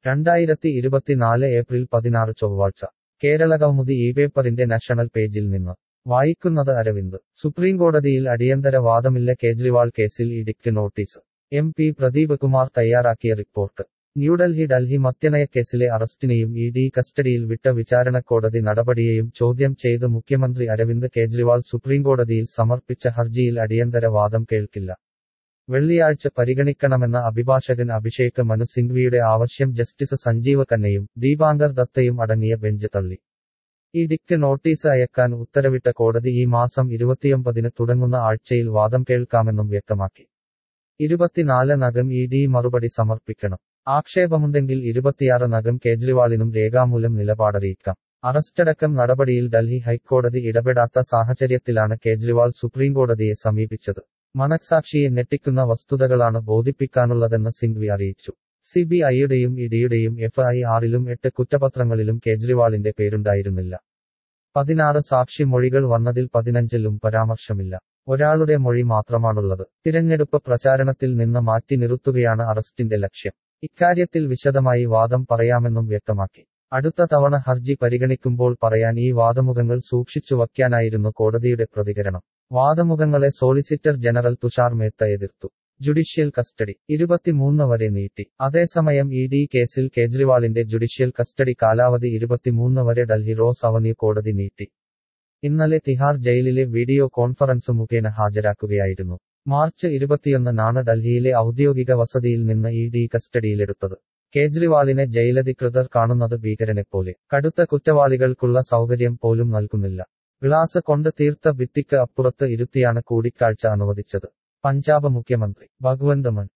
രണ്ടായിരത്തി ഇരുപത്തിനാല് ഏപ്രിൽ പതിനാറ് ചൊവ്വാഴ്ച കേരളകൗമുദി ഈ പേപ്പറിന്റെ നാഷണൽ പേജിൽ നിന്ന് വായിക്കുന്നത് അരവിന്ദ് സുപ്രീംകോടതിയിൽ അടിയന്തര വാദമില്ല കേജ്രിവാൾ കേസിൽ ഇഡിക്ക് notice M P Pradeep Kumar തയ്യാറാക്കിയ റിപ്പോർട്ട് ന്യൂഡൽഹി ഡൽഹി മദ്യനയക്കേസിലെ അറസ്റ്റിനെയും ഇ ഡി കസ്റ്റഡിയിൽ വിട്ട വിചാരണക്കോടതി നടപടിയെയും ചോദ്യം ചെയ്ത് മുഖ്യമന്ത്രി അരവിന്ദ് കേജ്രിവാൾ സുപ്രീംകോടതിയിൽ സമർപ്പിച്ച ഹർജിയിൽ അടിയന്തര വാദം കേൾക്കില്ല വെള്ളിയാഴ്ച പരിഗണിക്കണമെന്ന അഭിഭാഷകൻ അഭിഷേക് മനു സിംഗ്വിയുടെ ആവശ്യം ജസ്റ്റിസ് സഞ്ജീവ് കന്നയും ദീപാങ്കർ ദത്തയും അടങ്ങിയ ബെഞ്ച് തള്ളി ഇഡിക്ക് നോട്ടീസ് അയക്കാൻ ഉത്തരവിട്ട കോടതി ഈ മാസം ഇരുപത്തിയൊമ്പതിന് തുടങ്ങുന്ന ആഴ്ചയിൽ വാദം കേൾക്കാമെന്നും വ്യക്തമാക്കി ഇരുപത്തിനാല് നകം ഇ ഡി മറുപടി സമർപ്പിക്കണം ആക്ഷേപമുണ്ടെങ്കിൽ ഇരുപത്തിയാറ് നകം കേജ്രിവാളിനും രേഖാമൂലം നിലപാടറിയിക്കാം അറസ്റ്റടക്കം നടപടിയിൽ ഡൽഹി ഹൈക്കോടതി ഇടപെടാത്ത സാഹചര്യത്തിലാണ് കേജ്രിവാൾ സുപ്രീംകോടതിയെ സമീപിച്ചത് മനസാക്ഷിയെ ഞെട്ടിക്കുന്ന വസ്തുതകളാണ് ബോധിപ്പിക്കാനുള്ളതെന്ന് സിംഗ്വി അറിയിച്ചു സി ബി ഐയുടെയും ഇഡിയുടെയും എഫ് ഐ ആറിലും എട്ട് കുറ്റപത്രങ്ങളിലും കേജ്രിവാളിന്റെ പേരുണ്ടായിരുന്നില്ല പതിനാറ് സാക്ഷി മൊഴികൾ വന്നതിൽ പതിനഞ്ചിലും പരാമർശമില്ല ഒരാളുടെ മൊഴി മാത്രമാണുള്ളത് തിരഞ്ഞെടുപ്പ് പ്രചാരണത്തിൽ നിന്ന് മാറ്റി നിർത്തുകയാണ് അറസ്റ്റിന്റെ ലക്ഷ്യം ഇക്കാര്യത്തിൽ വിശദമായി വാദം പറയാമെന്നും വ്യക്തമാക്കി അടുത്ത തവണ ഹർജി പരിഗണിക്കുമ്പോൾ പറയാൻ ഈ വാദമുഖങ്ങൾ സൂക്ഷിച്ചു വയ്ക്കാനായിരുന്നു കോടതിയുടെ പ്രതികരണം വാദമുഖങ്ങളെ സോളിസിറ്റർ ജനറൽ തുഷാർ മേത്ത എതിർത്തു ജുഡീഷ്യൽ കസ്റ്റഡി ഇരുപത്തിമൂന്ന് വരെ നീട്ടി അതേസമയം ഇ ഡി കേസിൽ കേജ്രിവാളിന്റെ ജുഡീഷ്യൽ കസ്റ്റഡി കാലാവധി ഇരുപത്തിമൂന്ന് വരെ ഡൽഹി റോസ് അവന്യൂ കോടതി നീട്ടി ഇന്നലെ തിഹാർ ജയിലിലെ വീഡിയോ കോൺഫറൻസ് മുഖേന ഹാജരാക്കുകയായിരുന്നു മാർച്ച് ഇരുപത്തിയൊന്നിനാണ് ഡൽഹിയിലെ ഔദ്യോഗിക വസതിയിൽ നിന്ന് ഇ ഡി കസ്റ്റഡിയിലെടുത്തത് കേജ്രിവാളിനെ ജയിലധികൃതർ കാണുന്നത് ഭീകരനെപ്പോലെ കടുത്ത കുറ്റവാളികൾക്കുള്ള സൗകര്യം പോലും നൽകുന്നില്ല ഗ്ലാസ് കൊണ്ട് തീർത്ത ഭിത്തിക്ക് അപ്പുറത്ത് ഇരുത്തിയാണ് കൂടിക്കാഴ്ച അനുവദിച്ചത് പഞ്ചാബ് മുഖ്യമന്ത്രി ഭഗവന്ത് മാൻ